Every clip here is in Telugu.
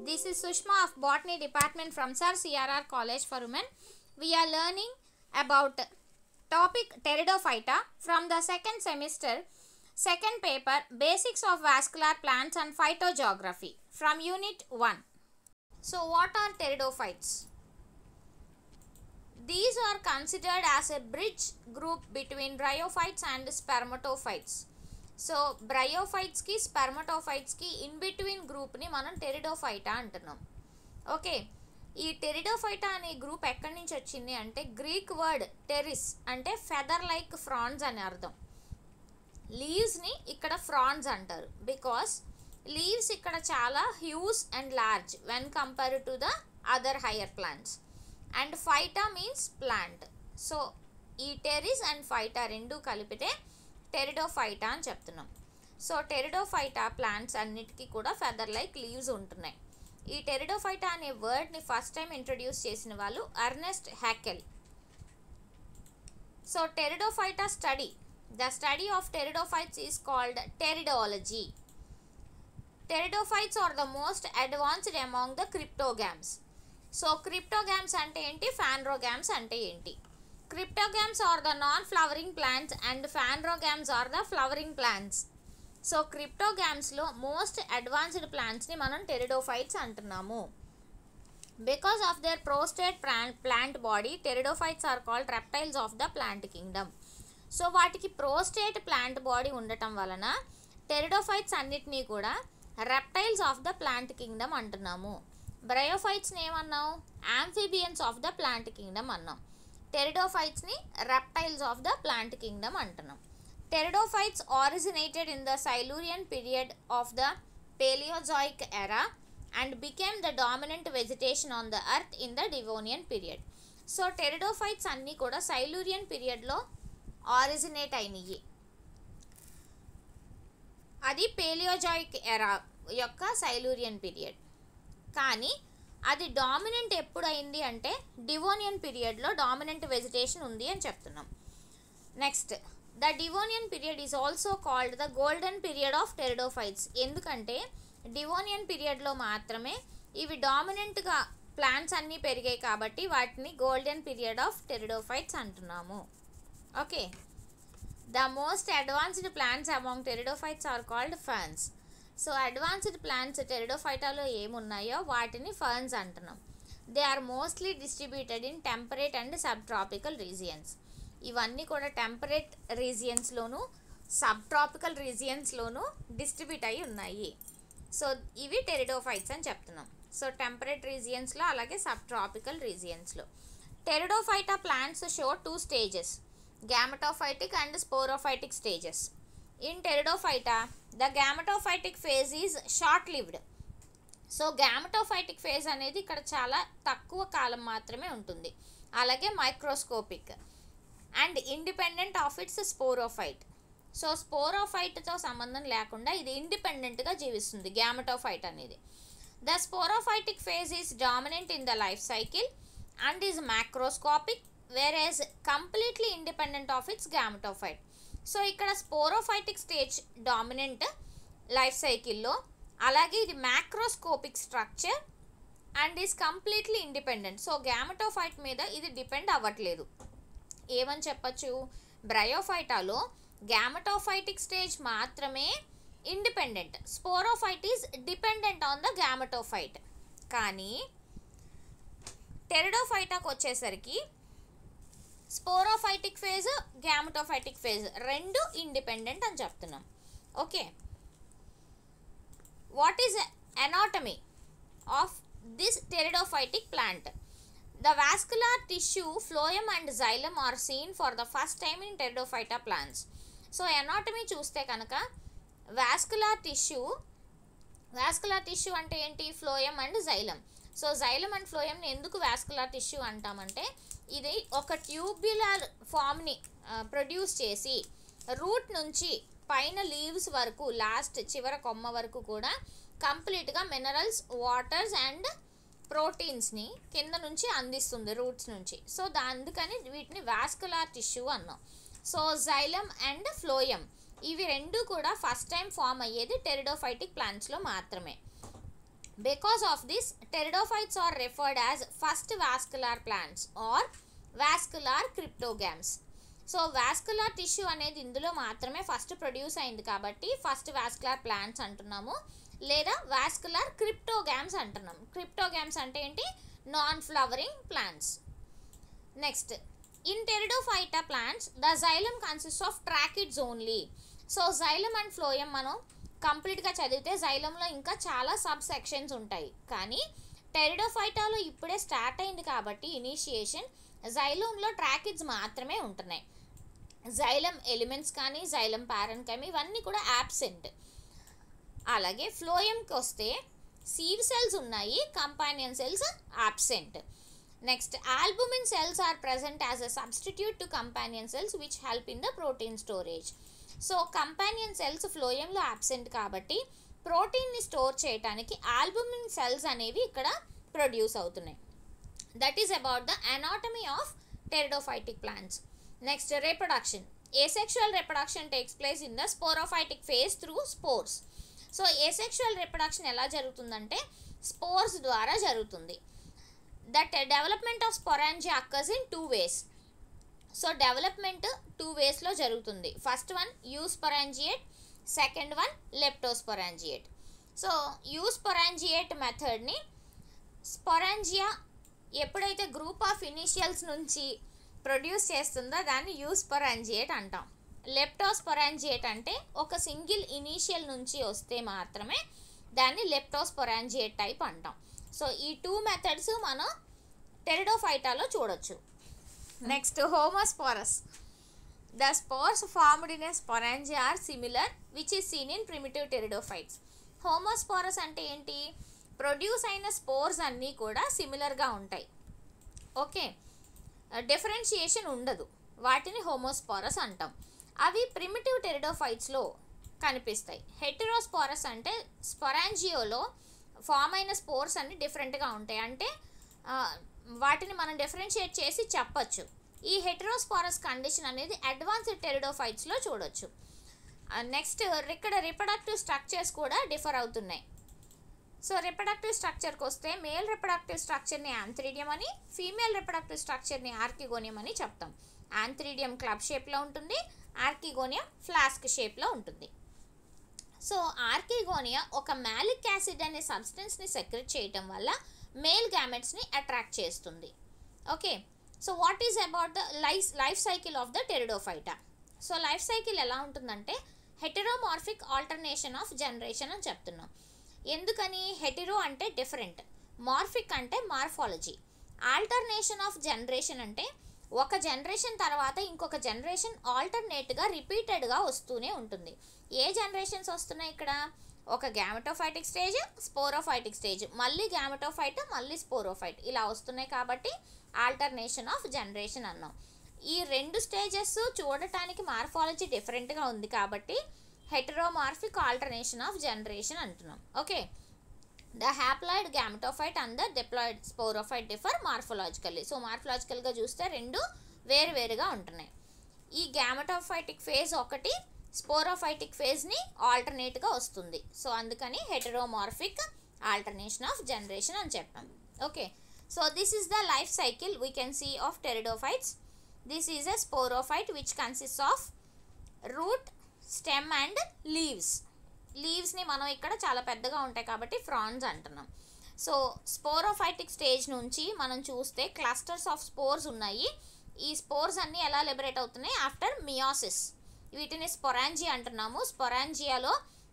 This is Sushma of Botany Department from Sir CRR College for Women. We are learning about topic Pteridophyta from the second semester, second paper Basics of Vascular Plants and Phytogeography from Unit 1. So, what are pteridophytes? These are considered as a bridge group between bryophytes and spermatophytes. So బ్రయోఫైట్స్కి స్పెర్మటోఫైట్స్కి ఇన్ బిట్వీన్ గ్రూప్ని మనం టెరిడోఫైటా అంటున్నాం ఓకే ఈ టెరిడోఫైటా అనే గ్రూప్ ఎక్కడి నుంచి వచ్చింది అంటే గ్రీక్ వర్డ్ టెరిస్ అంటే ఫెదర్ లైక్ ఫ్రాన్స్ అని అర్థం లీవ్స్ని ఇక్కడ ఫ్రాన్స్ అంటారు బికాస్ లీవ్స్ ఇక్కడ చాలా huge and large when compare to the other higher plants and phyta means plant so ఈ టెరిస్ అండ్ ఫైటా రెండు కలిపితే టెరిడోఫైటా అని చెప్తున్నాం సో టెరిడోఫైటా ప్లాంట్స్ అన్నిటికీ కూడా ఫెదర్ లైక్ లీవ్స్ ఉంటున్నాయి ఈ టెరిడోఫైటా అనే వర్డ్ని ఫస్ట్ టైం ఇంట్రడ్యూస్ చేసిన వాళ్ళు Ernest Haeckel so Pteridophyta study the study of pteridophytes is called pteridology pteridophytes are the most advanced among the cryptogams so cryptogams అంటే ఏంటి ఫాన్రోగామ్స్ అంటే ఏంటి cryptogams are the non flowering plants and phanerogams are the flowering plants so క్రిప్టోగామ్స్లో మోస్ట్ అడ్వాన్స్డ్ ప్లాంట్స్ని మనం టెరిడోఫైట్స్ అంటున్నాము because of their prostate plant plant body pteridophytes are called reptiles of the plant kingdom so వాటికి ప్రోస్టేట్ ప్లాంట్ బాడీ ఉండటం వలన టెరిడోఫైట్స్ అన్నిటినీ కూడా reptiles of the plant kingdom అంటున్నాము బ్రయోఫైట్స్ని ఏమన్నాం amphibians of the plant kingdom అన్నాం టెరిడోఫైట్స్ని reptiles of the plant kingdom అంటున్నాం pteridophytes originated in the Silurian period of the Palaeozoic era and became the dominant vegetation on the earth in the Devonian period so pteridophytes అన్నీ కూడా సైలూరియన్ పీరియడ్లో ఆరిజినేట్ అయినవి అది పేలియోజాయిక్ ఎరా యొక్క సైలూరియన్ పీరియడ్ కానీ అది డామినెంట్ ఎప్పుడు అయింది అంటే డివోనియన్ పీరియడ్లో డామినెంట్ వెజిటేషన్ ఉంది అని చెప్తున్నాం next the Devonian period is also called the golden period of pteridophytes ఎందుకంటే డివోనియన్ పీరియడ్లో మాత్రమే ఇవి డామినెంట్గా ప్లాంట్స్ అన్నీ పెరిగాయి కాబట్టి వాటిని గోల్డెన్ పీరియడ్ ఆఫ్ టెరిడోఫైట్స్ అంటున్నాము okay the most advanced plants among pteridophytes are called ferns so advanced plants టెరిడోఫైటాలో ఏమున్నాయో వాటిని ఫర్న్స్ అంటున్నాం they are mostly distributed in temperate and subtropical regions ఇవన్నీ కూడా టెంపరేట్ రీజియన్స్లోను సబ్ ట్రాపికల్ రీజియన్స్లోను డిస్ట్రిబ్యూట్ అయి ఉన్నాయి సో ఇవి టెరిడోఫైట్స్ అని చెప్తున్నాం సో టెంపరేట్ రీజియన్స్లో అలాగే సబ్ ట్రాపికల్ రీజియన్స్లో Pteridophyta plants show two stages gametophytic and sporophytic stages in Pteridophyta the gametophytic phase is short lived so gametophytic phase అనేది ఇక్కడ చాలా తక్కువ కాలం మాత్రమే ఉంటుంది అలాగే microscopic and independent of its sporophyte so స్పోరోఫైట్తో సంబంధం లేకుండా ఇది ఇండిపెండెంట్గా జీవిస్తుంది గ్యామటోఫైట్ అనేది the sporophytic phase is dominant in the life cycle and is macroscopic వేరేజ్ completely independent of its gametophyte so ఇక్కడ స్పోరోఫైటిక్ స్టేజ్ డామినెంట్ లైఫ్ సైకిల్లో అలాగే ఇది macroscopic structure and is completely independent so gametophyte మీద ఇది డిపెండ్ అవ్వట్లేదు ఏమని చెప్పచ్చు బ్రయోఫైటాలో గ్యామటోఫైటిక్ స్టేజ్ మాత్రమే independent sporophyte is dependent on the gametophyte కానీ టెరిడోఫైటాకు వచ్చేసరికి స్పోరోఫైటిక్ ఫేజ్ గ్యామటోఫైటిక్ ఫేజ్ రెండు ఇండిపెండెంట్ అని చెప్తున్నాం okay what is anatomy of this pteridophytic plant the vascular tissue phloem and xylem are seen for the first time in Pteridophyta plants so anatomy చూస్తే కనుక వాస్కులార్ టిష్యూ వాస్కులార్ టిష్యూ అంటే ఏంటి phloem and xylem so xylem and ఫ్లోయంని ఎందుకు వాస్కులార్ టిష్యూ అంటామంటే ఇది ఒక ట్యూబ్యులర్ ఫామ్ని ప్రొడ్యూస్ చేసి రూట్ నుంచి పైన లీవ్స్ వరకు లాస్ట్ చివర కొమ్మ వరకు కూడా కంప్లీట్గా మినరల్స్ వాటర్స్ అండ్ ప్రోటీన్స్ని కింద నుంచి అందిస్తుంది రూట్స్ నుంచి సో దా అందుకని వీటిని వాస్కులార్ టిష్యూ అన్నాం సో జైలం అండ్ ఫ్లోయం ఇవి రెండు కూడా ఫస్ట్ టైం ఫామ్ అయ్యేది టెరిడోఫైటిక్ ప్లాంట్స్లో మాత్రమే Because of this, pteridophytes are referred as first vascular plants or vascular cryptogams. So vascular tissue అనేది ఇందులో మాత్రమే ఫస్ట్ ప్రొడ్యూస్ అయింది కాబట్టి ఫస్ట్ వాస్కులర్ ప్లాంట్స్ అంటున్నాము లేదా వాస్కులర్ క్రిప్టోగ్యామ్స్ అంటున్నాం క్రిప్టోగ్యామ్స్ అంటే ఏంటి non flowering plants next in Pteridophyta plants the xylem consist of tracheids only so xylem and phloem మనం కంప్లీట్గా చదివితే జైలంలో ఇంకా చాలా సబ్ సెక్షన్స్ ఉంటాయి కానీ టెరిడోఫైటాలో ఇప్పుడే స్టార్ట్ అయింది కాబట్టి ఇనిషియేషన్ జైలంలో ట్రాకిడ్స్ మాత్రమే ఉంటున్నాయి జైలం ఎలిమెంట్స్ కానీ జైలం పారన్ కానీ ఇవన్నీ కూడా యాబ్సెంట్ అలాగే ఫ్లోయంకి వస్తే సీడ్ సెల్స్ ఉన్నాయి companion cells absent next albumin cells are present as a substitute to companion cells which help in the protein storage so companion cells ఫ్లోయంలో ఆబ్సెంట్ కాబట్టి ప్రోటీన్ని స్టోర్ చేయడానికి ఆల్బుమిన్ సెల్స్ అనేవి ఇక్కడ ప్రొడ్యూస్ అవుతున్నాయి that is about the anatomy of pteridophytic plants next reproduction asexual reproduction takes place in the sporophytic phase through spores so asexual reproduction ఎలా జరుగుతుందంటే స్పోర్స్ ద్వారా జరుగుతుంది that development of sporangia occurs in two ways so development two వేస్లో జరుగుతుంది first one eusporangiate second one leptosporangiate so eusporangiate మెథడ్ని స్పొరాంజియా ఎప్పుడైతే గ్రూప్ ఆఫ్ ఇనిషియల్స్ నుంచి ప్రొడ్యూస్ చేస్తుందో దాన్ని యూస్పొరాంజియేట్ అంటాం లెప్టోస్పొరాంజియేట్ అంటే ఒక సింగిల్ ఇనీషియల్ నుంచి వస్తే మాత్రమే దాన్ని లెప్టోస్పొరాంజియేట్ టైప్ అంటాం సో ఈ టూ మెథడ్స్ మనం టెరిడోఫైటాలో చూడొచ్చు next homosporous the spores formed in a sporangia are similar which is seen in primitive pteridophytes homosporous అంటే ఏంటి ప్రొడ్యూస్ అయిన స్పోర్స్ అన్నీ కూడా సిమిలర్గా ఉంటాయి ఓకే డిఫరెన్షియేషన్ ఉండదు వాటిని హోమోస్పోరస్ అంటాం అవి ప్రిమిటివ్ టెరిడోఫైట్స్లో కనిపిస్తాయి హెటరోస్పోరస్ అంటే స్పొరాంజియోలో ఫామ్ అయిన స్పోర్స్ అన్ని డిఫరెంట్గా ఉంటాయి అంటే ఆ, వాటిని మనం డిఫరెన్షియేట్ చేసి చెప్పచ్చు ఈ హెటరోస్పోరస్ కండిషన్ అనేది అడ్వాన్స్డ్ టెరిడోఫైట్స్లో చూడొచ్చు నెక్స్ట్ ఇక్కడ రిప్రొడక్టివ్ స్ట్రక్చర్స్ కూడా డిఫర్ అవుతున్నాయి సో రిప్రొడక్టివ్ స్ట్రక్చర్కి వస్తే మేల్ రిప్రొడక్టివ్ స్ట్రక్చర్ని యాంథ్రీడియం అని ఫీమేల్ రిప్రొడక్టివ్ స్ట్రక్చర్ని ఆర్కిగోనియం అని చెప్తాం యాంథ్రీడియం క్లబ్ షేప్లో ఉంటుంది ఆర్కిగోనియం ఫ్లాస్క్ షేప్లో ఉంటుంది సో ఆర్కిగోనియా ఒక మ్యాలిక్ యాసిడ్ అనే సబ్స్టెన్స్ని సెక్రెట్ చేయటం వల్ల మేల్ గ్యామెట్స్ని అట్రాక్ట్ చేస్తుంది okay so what is about the life life cycle of the Pteridophyta so life cycle ఎలా ఉంటుందంటే హెటెరోమార్ఫిక్ ఆల్టర్నేషన్ ఆఫ్ జనరేషన్ అని చెప్తున్నాం ఎందుకని హెటెరో అంటే డిఫరెంట్ మార్ఫిక్ అంటే మార్ఫాలజీ ఆల్టర్నేషన్ ఆఫ్ జనరేషన్ అంటే ఒక జనరేషన్ తర్వాత ఇంకొక జనరేషన్ ఆల్టర్నేట్గా రిపీటెడ్గా వస్తూనే ఉంటుంది ఏ జనరేషన్స్ వస్తున్నాయి ఇక్కడ ఒక గ్యామెటోఫైటిక్ స్టేజ్ స్పోరోఫైటిక్ స్టేజ్ మళ్ళీ గ్యామెటోఫైట్ మళ్ళీ స్పోరోఫైట్ ఇలా వస్తున్నాయి కాబట్టి ఆల్టర్నేషన్ ఆఫ్ జనరేషన్ అన్నాం ఈ రెండు స్టేజెస్ చూడటానికి మార్ఫాలజీ డిఫరెంట్గా ఉంది కాబట్టి హెటరోమార్ఫిక్ ఆల్టర్నేషన్ ఆఫ్ జనరేషన్ అంటున్నాం okay the haploid gametophyte and the diploid sporophyte differ morphologically so మార్ఫలాజికల్గా చూస్తే రెండు వేరు వేరుగా ఉంటున్నాయి ఈ గ్యామెటోఫైటిక్ ఫేజ్ ఒకటి స్పోరోఫైటిక్ ఫేజ్ని ఆల్టర్నేట్గా వస్తుంది సో అందుకని హెటరోమార్ఫిక్ ఆల్టర్నేషన్ ఆఫ్ జనరేషన్ అని చెప్పాం okay so this is the life cycle we can see of pteridophytes this is a sporophyte which consist of root stem and leaves లీవ్స్ని మనం ఇక్కడ చాలా పెద్దగా ఉంటాయి కాబట్టి ఫ్రాన్స్ అంటున్నాం సో స్పోరోఫైటిక్ స్టేజ్ నుంచి మనం చూస్తే క్లస్టర్స్ ఆఫ్ స్పోర్స్ ఉన్నాయి ఈ స్పోర్స్ అన్నీ ఎలా లిబరేట్ అవుతున్నాయి ఆఫ్టర్ మియాసిస్ వీటిని స్పొరాంజీ అంటున్నాము స్పొరాంజియాలో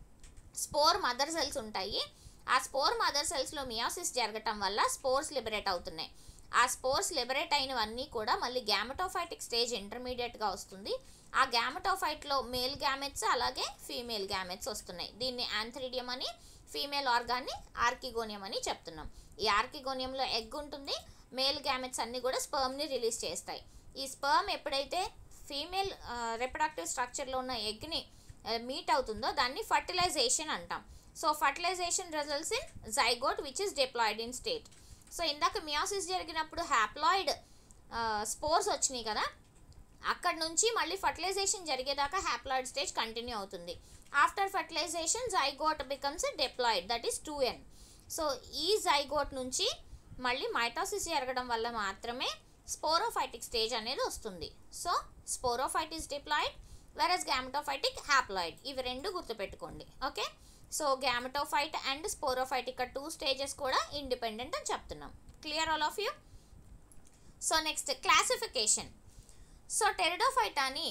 స్పోర్ మదర్ సెల్స్ ఉంటాయి ఆ స్పోర్ మదర్ సెల్స్లో మియాసిస్ జరగటం వల్ల స్పోర్స్ లిబరేట్ అవుతున్నాయి ఆ స్పోర్స్ లిబరేట్ అయినవన్నీ కూడా మళ్ళీ గ్యామెటోఫైటిక్ స్టేజ్ ఇంటర్మీడియట్గా వస్తుంది ఆ గ్యామెటోఫైట్లో మేల్ గ్యామెట్స్ అలాగే ఫీమేల్ గ్యామెట్స్ వస్తున్నాయి దీన్ని యాంథ్రిడియం అని ఫీమేల్ ఆర్గాన్ని ఆర్కిగోనియం అని చెప్తున్నాం ఈ ఆర్కిగోనియంలో ఎగ్ ఉంటుంది మేల్ గ్యామెట్స్ అన్నీ కూడా స్పర్మ్ని రిలీజ్ చేస్తాయి ఈ స్పర్మ్ ఎప్పుడైతే ఫీమేల్ రిప్రొడక్టివ్ స్ట్రక్చర్లో ఉన్న ఎగ్ని మీట్ అవుతుందో దాన్ని ఫర్టిలైజేషన్ అంటాం so fertilisation results in zygote which is diploid in state so ఇందాక మియాసిస్ జరిగినప్పుడు హ్యాప్లాయిడ్ స్పోర్స్ వచ్చినాయి కదా అక్కడ నుంచి మళ్ళీ ఫర్టిలైజేషన్ జరిగేదాకా హ్యాప్లాయిడ్ స్టేజ్ కంటిన్యూ అవుతుంది after fertilisation zygote becomes diploid that is two n so ఈ జైగోట్ నుంచి మళ్ళీ మైటోసిస్ జరగడం వల్ల మాత్రమే స్పోరోఫైటిక్ స్టేజ్ అనేది వస్తుంది so sporophyte is diploid versus gametophytic haploid ఇవి రెండు గుర్తుపెట్టుకోండి okay so gametophyte and sporophyte ఇక్కడ టూ స్టేజెస్ కూడా ఇండిపెండెంట్ అని చెప్తున్నాం clear all of you so next classification so టెరిడోఫైటాని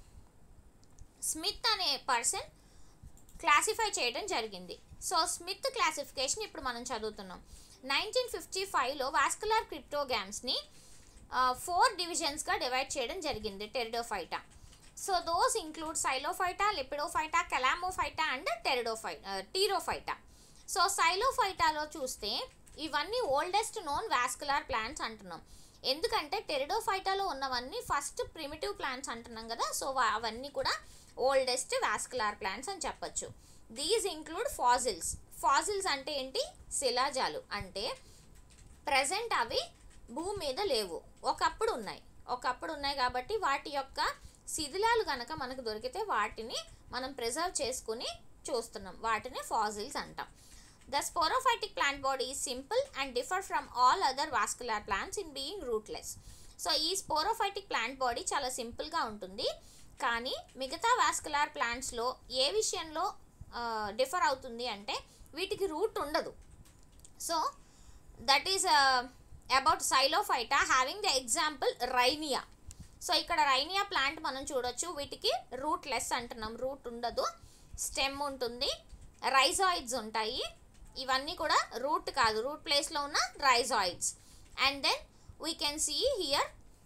స్మిత్ అనే పర్సన్ క్లాసిఫై చేయడం జరిగింది సో స్మిత్ క్లాసిఫికేషన్ ఇప్పుడు మనం చదువుతున్నాం నైన్టీన్ ఫిఫ్టీ ఫైవ్లో వాస్కులర్ క్రిప్టోగ్యామ్స్ని ఫోర్ డివిజన్స్గా డివైడ్ చేయడం జరిగింది Pteridophyta so those include Psilophyta Lepidophyta Calamophyta and టెరిడోఫై టీరోఫైటా సో సైలోఫైటాలో చూస్తే ఇవన్నీ ఓల్డెస్ట్ నోన్ వాస్కులర్ ప్లాంట్స్ అంటున్నాం ఎందుకంటే టెరిడోఫైటాలో ఉన్నవన్నీ ఫస్ట్ ప్రిమిటివ్ ప్లాంట్స్ అంటున్నాం కదా సో వా- అవన్నీ కూడా ఓల్డెస్ట్ వాస్కులర్ ప్లాంట్స్ అని చెప్పొచ్చు దీస్ ఇంక్లూడ్ ఫాజిల్స్ ఫాజిల్స్ అంటే ఏంటి శిలాజాలు అంటే ప్రజెంట్ అవి భూమి మీద లేవు ఒకప్పుడు ఉన్నాయి ఒకప్పుడు ఉన్నాయి కాబట్టి వాటి యొక్క శిథిలాలు కనుక మనకు దొరికితే వాటిని మనం ప్రిజర్వ్ చేసుకుని చూస్తున్నాం వాటిని ఫాజిల్స్ అంటాం the sporophytic plant body is simple and differ from all other vascular plants in being rootless so ఈ స్పోరోఫైటిక్ ప్లాంట్ బాడీ చాలా సింపుల్గా ఉంటుంది కానీ మిగతా వాస్కులర్ ప్లాంట్స్లో ఏ విషయంలో డిఫర్ అవుతుంది అంటే వీటికి రూట్ ఉండదు so that is about Psilophyta having the example Rhynia so ఇక్కడ రైనియా ప్లాంట్ మనం చూడొచ్చు వీటికి రూట్ లెస్ అంటున్నాం రూట్ ఉండదు స్టెమ్ ఉంటుంది రైజాయిడ్స్ ఉంటాయి ఇవన్నీ కూడా రూట్ కాదు రూట్ ప్లేస్లో ఉన్న rhizoids and then we can see here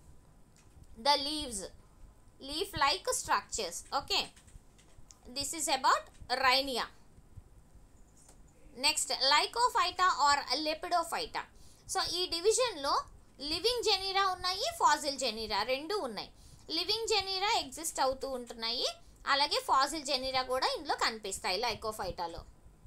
the leaves leaf like structures okay this is about Rhynia next Lycophyta or Lepidophyta so ఈ డివిజన్లో లివింగ్ జెనీరా ఉన్నాయి ఫాజిల్ జెనీరా రెండు ఉన్నాయి లివింగ్ జెనీరా ఎగ్జిస్ట్ అవుతూ ఉంటున్నాయి అలాగే ఫాజిల్ జెనీరా కూడా ఇందులో కనిపిస్తాయి లైకోఫైటాలో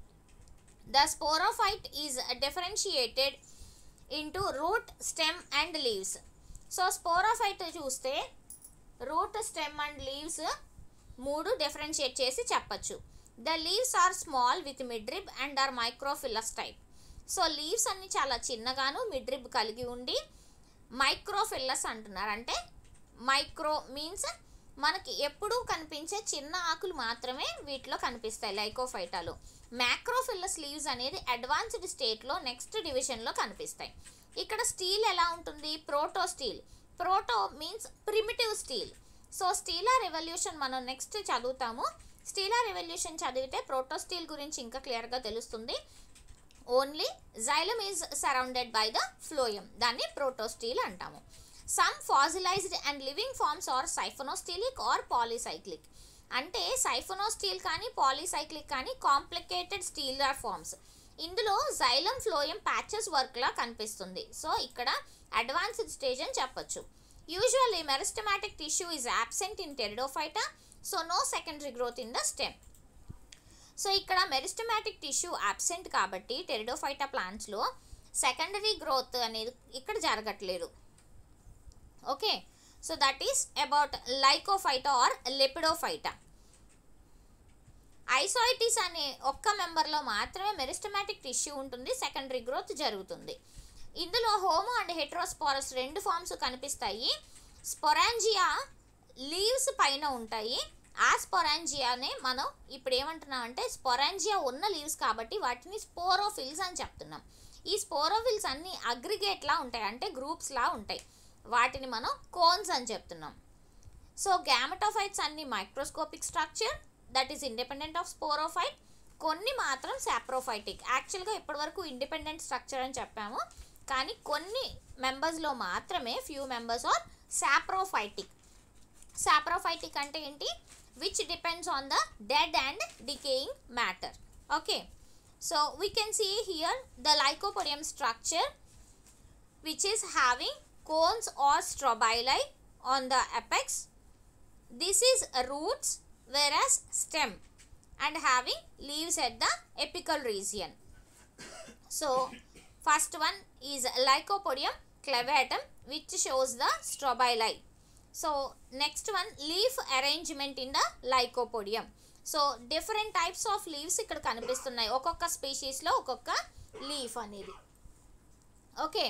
the sporophyte is differentiated into root stem and leaves so sporophyte చూస్తే రూట్ స్టెమ్ అండ్ లీవ్స్ మూడు డిఫరెన్షియేట్ చేసి చెప్పచ్చు the leaves are small with midrib and are microphyllous type so leaves అన్ని చాలా చిన్నగాను మిడ్రిబ్ కలిగి ఉండి మైక్రోఫిల్లస్ అంటున్నారు అంటే మైక్రో మీన్స్ మనకి ఎప్పుడూ కనిపించే చిన్న ఆకులు మాత్రమే వీటిలో కనిపిస్తాయి లైకోఫైటాలో మ్యాక్రోఫిల్లస్ లీవ్స్ అనేది అడ్వాన్స్డ్ స్టేట్లో నెక్స్ట్ డివిజన్లో కనిపిస్తాయి ఇక్కడ స్టీల్ ఎలా ఉంటుంది protostele proto means primitive stele so stelar revolution మనం నెక్స్ట్ చదువుతాము స్టీలర్ రెవల్యూషన్ చదివితే ప్రోటో స్టీల్ గురించి ఇంకా క్లియర్గా తెలుస్తుంది only xylem is surrounded by the phloem దాన్ని ప్రోటోస్టీల్ అంటాము some fossilised and living forms are siphonostelic or polycyclic అంటే సైఫోనోస్టీల్ కానీ పాలిసైక్లిక్ కానీ కాంప్లికేటెడ్ స్టీలర్ ఫార్మ్స్ ఇందులో జైలం ఫ్లోయం ప్యాచెస్ వర్క్లా కనిపిస్తుంది సో ఇక్కడ అడ్వాన్స్డ్ స్టేజ్ అని చెప్పొచ్చు usually meristematic tissue is absent in Pteridophyta so no secondary growth in the stem so ఇక్కడ మెరిస్టమాటిక్ టిష్యూ అబ్సెంట్ కాబట్టి టెరిడోఫైటా ప్లాంట్స్లో సెకండరీ గ్రోత్ అనేది ఇక్కడ జరగట్లేదు okay so that is about Lycophyta or Lepidophyta Isoetes అనే ఒక్క మెంబర్లో మాత్రమే మెరిస్టమాటిక్ టిష్యూ ఉంటుంది సెకండరీ గ్రోత్ జరుగుతుంది ఇందులో హోమో అండ్ హెట్రోస్పారస్ రెండు ఫామ్స్ కనిపిస్తాయి స్పొరాంజియా లీవ్స్ పైన ఉంటాయి ఆ స్పొరాంజియానే మనం ఇప్పుడు ఏమంటున్నాం అంటే స్పొరాంజియా ఉన్న లీవ్స్ కాబట్టి వాటిని స్పోరోఫిల్స్ అని చెప్తున్నాం ఈ స్పోరోఫిల్స్ అన్ని అగ్రిగేట్లా ఉంటాయి అంటే గ్రూప్స్లా ఉంటాయి వాటిని మనం కోన్స్ అని చెప్తున్నాం సో గ్యామటోఫైట్స్ అన్ని microscopic structure that is independent of sporophyte కొన్ని మాత్రం సాప్రోఫైటిక్ యాక్చువల్గా ఇప్పటివరకు ఇండిపెండెంట్ స్ట్రక్చర్ అని చెప్పాము కానీ కొన్ని మెంబర్స్లో మాత్రమే few members are saprophytic saprophytic అంటే ఏంటి which depends on the dead and decaying matter okay so we can see here the Lycopodium structure which is having cones or strobili on the apex. This is roots whereas stem and having leaves at the apical region. So first one is Lycopodium clavatum which shows the strobili. So next one leaf arrangement in the Lycopodium. So different types of leaves ఇక్కడ కనిపిస్తున్నాయి ఒక్కొక్క స్పీషీస్లో ఒక్కొక్క లీఫ్ అనేది okay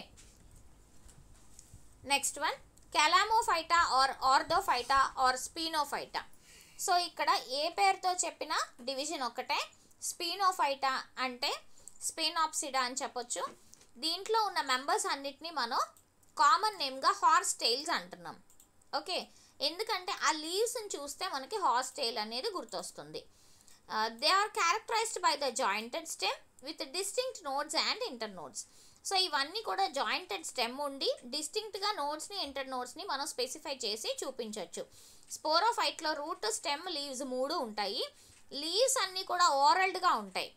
next one Calamophyta or Arthrophyta or Sphenophyta so ఇక్కడ ఏ పేరుతో చెప్పిన డివిజన్ ఒకటే స్పీనోఫైటా అంటే స్పీనాప్సిడా అని చెప్పొచ్చు దీంట్లో ఉన్న మెంబర్స్ అన్నిటినీ మనం కామన్ నేమ్గా హార్స్ టైల్స్ అంటున్నాం ఓకే ఎందుకంటే ఆ లీవ్స్ని చూస్తే మనకి హార్స్ టైల్ అనేది గుర్తొస్తుంది they are characterised by the jointed stem with distinct nodes and internodes so ఇవన్నీ కూడా జాయింటెడ్ స్టెమ్ ఉండి డిస్టింక్ట్గా నోడ్స్ని ఇంటర్ నోడ్స్ని మనం స్పెసిఫై చేసి చూపించవచ్చు స్పోరోఫైట్లో రూట్ స్టెమ్ లీవ్స్ మూడు ఉంటాయి లీవ్స్ అన్నీ కూడా ఓరల్డ్గా ఉంటాయి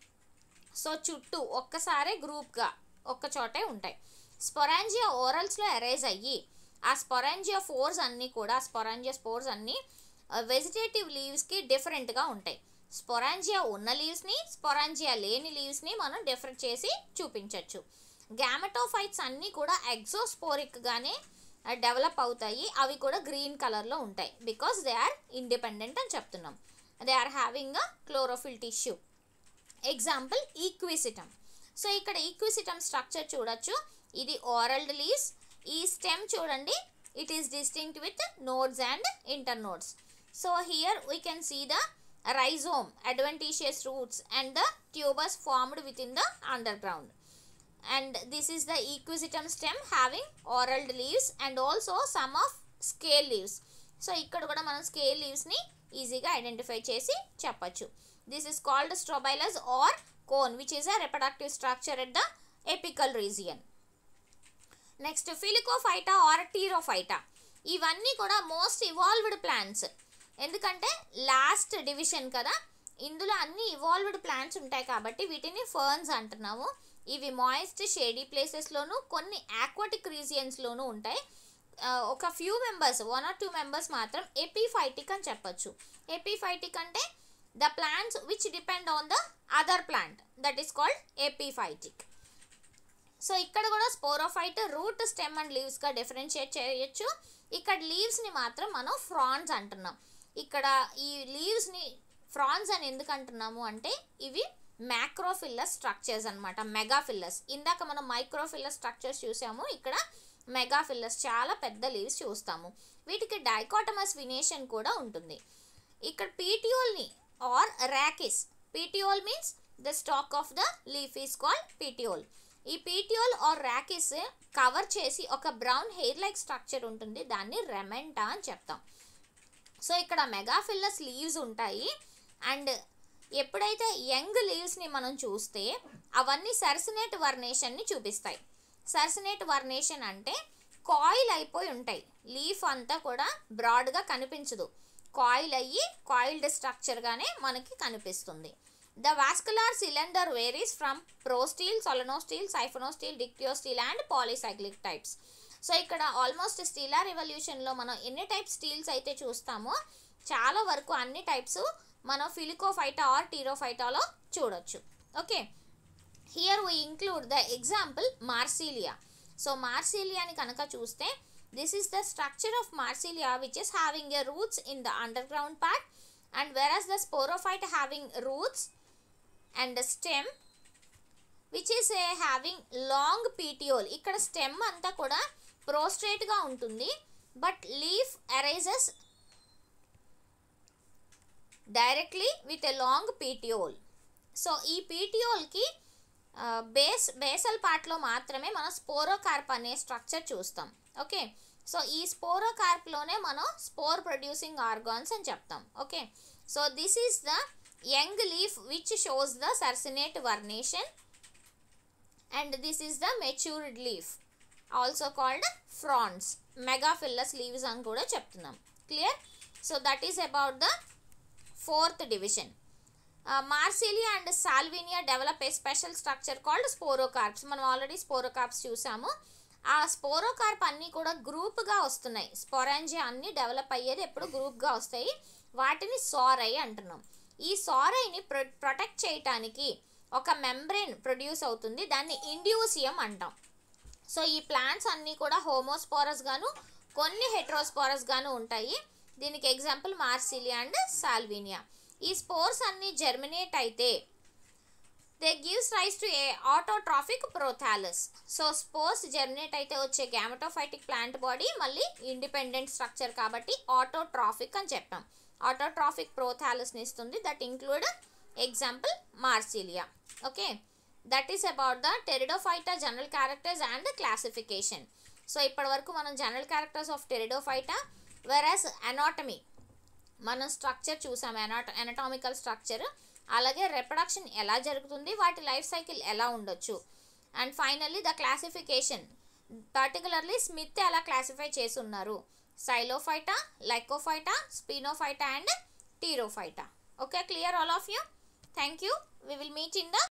సో చుట్టూ ఒక్కసారే గ్రూప్గా ఒక్క చోటే ఉంటాయి స్పొరాంజియా ఓరల్స్లో అరైజ్ అయ్యి ఆ స్పొరాంజియా ఫోర్స్ అన్నీ కూడా స్పొరాంజియా స్పోర్స్ అన్నీ వెజిటేటివ్ లీవ్స్కి డిఫరెంట్గా ఉంటాయి స్పొరాంజియా ఉన్న లీవ్స్ని స్పొరాంజియా లేని లీవ్స్ని మనం డిఫరెంట్ చేసి చూపించవచ్చు గ్యామెటోఫైట్స్ అన్నీ కూడా ఎగ్జోస్పోరిక్గానే డెవలప్ అవుతాయి అవి కూడా గ్రీన్ కలర్లో ఉంటాయి బికాస్ దే ఆర్ ఇండిపెండెంట్ అని చెప్తున్నాం they are having a chlorophyll tissue example equisetum so ఇక్కడ ఈక్విసిటమ్ స్ట్రక్చర్ చూడొచ్చు ఇది ఓరల్డ్ లీవ్స్ ఈ స్టెమ్ చూడండి it is distinct with nodes and internodes so here we can see the rhizome, adventitious roots, and the tubers formed within the underground. And this is the equisetum stem having oraled leaves and also some of scale leaves. So ఇక్కడ కూడా మనం స్కేల్ లీవ్స్ని ఈజీగా ఐడెంటిఫై చేసి చెప్పచ్చు this is called strobilus or cone which is a reproductive structure at the apical region next filicophyta or pterophyta ఇవన్నీ కూడా మోస్ట్ ఇవాల్వ్డ్ ప్లాంట్స్ ఎందుకంటే లాస్ట్ డివిజన్ కదా ఇందులో అన్ని ఇవాల్వ్డ్ ప్లాంట్స్ ఉంటాయి కాబట్టి వీటిని ఫర్న్స్ అంటున్నాము ఇవి మాయిస్ట్ షేడీ ప్లేసెస్లోను కొన్ని ఆక్వాటిక్ రీజియన్స్లోనూ ఉంటాయి ఆ, ఒక few members one or two members మాత్రం ఎపిఫైటిక్ అని చెప్పొచ్చు ఎపిఫైటిక్ అంటే the plants which depend on the other plant that is called epiphytic so ఇక్కడ కూడా స్పోరోఫైట్ రూట్ స్టెమ్ అండ్ లీవ్స్గా డిఫరెన్షియేట్ చేయొచ్చు ఇక్కడ లీవ్స్ని మాత్రం మనం ఫ్రాన్స్ అంటున్నాం ఇక్కడ ఈ లీవ్స్ని ఫ్రాన్స్ అని ఎందుకు అంటున్నాము అంటే ఇవి మ్యాక్రోఫిల్లస్ స్ట్రక్చర్స్ అనమాట మెగాఫిల్లస్ ఇందాక మనం మైక్రోఫిల్లస్ స్ట్రక్చర్స్ చూసాము ఇక్కడ మెగాఫిల్లస్ చాలా పెద్ద లీవ్స్ చూస్తాము వీటికి డైకాటమస్ వినేషన్ కూడా ఉంటుంది ఇక్కడ పీటియోల్ని or rachis petiole means the stalk of the leaf is called petiole ఈ పీటియోల్ ఆర్ ర్యాకిస్ కవర్ చేసి ఒక బ్రౌన్ హెయిర్ లైక్ స్ట్రక్చర్ ఉంటుంది దాన్ని రెమెంటా అని చెప్తాం సో ఇక్కడ మెగాఫిల్లస్ లీవ్స్ ఉంటాయి అండ్ ఎప్పుడైతే యంగ్ లీవ్స్ని మనం చూస్తే అవన్నీ సర్సినేట్ వర్నేషన్ని చూపిస్తాయి సర్సినేట్ వర్నేషన్ అంటే కాయిల్ అయిపోయి ఉంటాయి లీఫ్ అంతా కూడా బ్రాడ్గా కనిపించదు కాయిల్ అయ్యి కాయిల్డ్ స్ట్రక్చర్గానే మనకి కనిపిస్తుంది the vascular cylinder varies from protostele solenostele siphonostele dictyostele and polycyclic types so ఇక్కడ ఆల్మోస్ట్ స్టీలార్ రెవల్యూషన్లో మనం ఎన్ని టైప్స్ స్టీల్స్ అయితే చూస్తామో చాలా వరకు అన్ని టైప్స్ మనం ఫిలికోఫైటా ఆర్ టీరోఫైటాలో చూడొచ్చు okay here we include the example marsilea so మార్సిలియాని కనుక చూస్తే this is the structure of marsilea which is having a roots in the underground part and whereas the sporophyte having roots and stem which is a having long petiole ఇక్కడ స్టెమ్ అంతా కూడా ప్రోస్ట్రేట్గా ఉంటుంది but leaf arises directly with a long petiole so ఈ పీటియోల్కి బేస్ బేసల్ పార్ట్లో మాత్రమే మనం స్పోరోకార్ప్ అనే స్ట్రక్చర్ చూస్తాం ఓకే సో ఈ స్పోరోకార్ప్లోనే మనం స్పోర్ ప్రొడ్యూసింగ్ ఆర్గాన్స్ అని చెప్తాం okay so this is the young leaf which shows the circinate vernation and this is the matured leaf also called fronds megaphyllous leaves అని కూడా చెప్తున్నాం clear so that is about the fourth division marsilea and salvinia develop a special structure called sporocarps మనం ఆల్రెడీ స్పోరోకార్ప్స్ చూసాము ఆ స్పోరోకార్ప్ అన్నీ కూడా గ్రూప్గా వస్తున్నాయి స్పొరాంజియా అన్నీ డెవలప్ అయ్యేది ఎప్పుడు గ్రూప్గా వస్తాయి వాటిని సారై అంటున్నాం ఈ సారైని ప్రొ ప్రొటెక్ట్ చేయటానికి ఒక మెంబ్రెయిన్ ప్రొడ్యూస్ అవుతుంది దాన్ని ఇండ్యూసియం అంటాం సో ఈ ప్లాంట్స్ అన్నీ కూడా హోమోస్పోరస్ గాను కొన్ని హెట్రోస్పోరస్ గాను ఉంటాయి దీనికి ఎగ్జాంపుల్ మార్సిలియా అండ్ సాల్వినియా ఈ స్పోర్స్ అన్నీ జర్మినేట్ అయితే they gives rise to a autotrophic prothallus so spores germinate అయితే వచ్చే గ్యామటోఫైటిక్ ప్లాంట్ బాడీ మళ్ళీ ఇండిపెండెంట్ స్ట్రక్చర్ కాబట్టి ఆటోట్రాఫిక్ అని చెప్పాం ఆటోట్రాఫిక్ ప్రోథాలస్ని ఇస్తుంది that include example marsilea okay that is about the pteridophyta general characters and classification so ఇప్పటి వరకు మనం general characters of pteridophyta whereas anatomy మనం స్ట్రక్చర్ చూసాం ఎనాట ఎనటామికల్ స్ట్రక్చర్ అలాగే రెప్రొడక్షన్ ఎలా జరుగుతుంది వాటి లైఫ్ సైకిల్ ఎలా ఉండొచ్చు and finally the classification particularly Smith ఎలా క్లాసిఫై చేసి ఉన్నారు psilophyta lycophyta sphenophyta and pterophyta okay clear all of you thank you we will meet in the